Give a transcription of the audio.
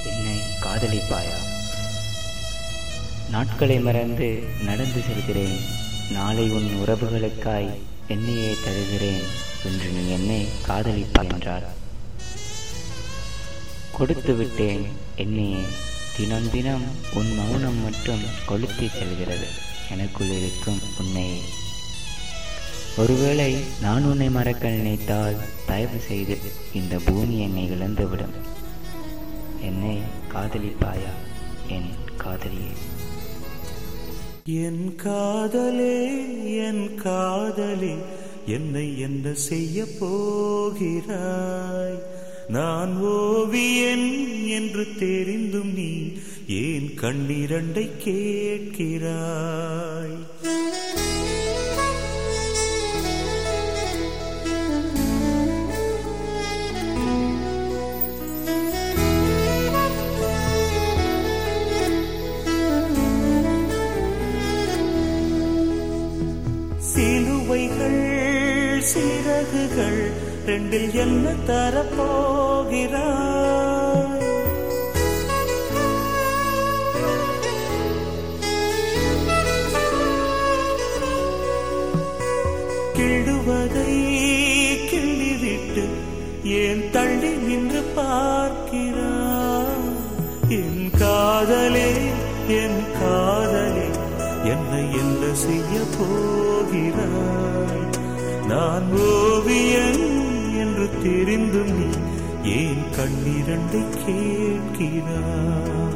என்னை காதலிப்பாயா நாட்களை மறந்து நடந்து செல்கிறேன் நாளை உன் உறவுகளுக்காய் என்னையே தருகிறேன் என்று நீ என்னை காதலிப்பாய் என்றார் கொடுத்து விட்டேன் என்னையே தினம் தினம் உன் மௌனம் மட்டும் கொளுத்தி செல்கிறது எனக்குள் இருக்கும் உன்னையே ஒருவேளை நான் உன்னை மறக்க நினைத்தால் தயவு செய்து இந்த பூமி என்னை இழந்துவிடும் என்னை காதலிப்பாயா என் காதலியே என் காதலே என் காதலே என்னை என்ன செய்ய போகிறாய் நான் ஓவியன் என்று தெரிந்தும் நீ ஏன் கண்ணிரண்டை கேட்கிறாய் சிலுவைகள் சிறகுகள் ரெண்டில் என்ன தரப்போகிறாய் கிள்ளுவதை கிள்ளிவிட்டு ஏன் தள்ளி நின்று பார்க்கிறாய் என் காதலே என் காதலே என்னை என்ன செய்ய போகிறாய் நான் ஓவியன் என்று தெரிந்தும் நீ ஏன் கண்ணிரண்டை கேட்கிறாய்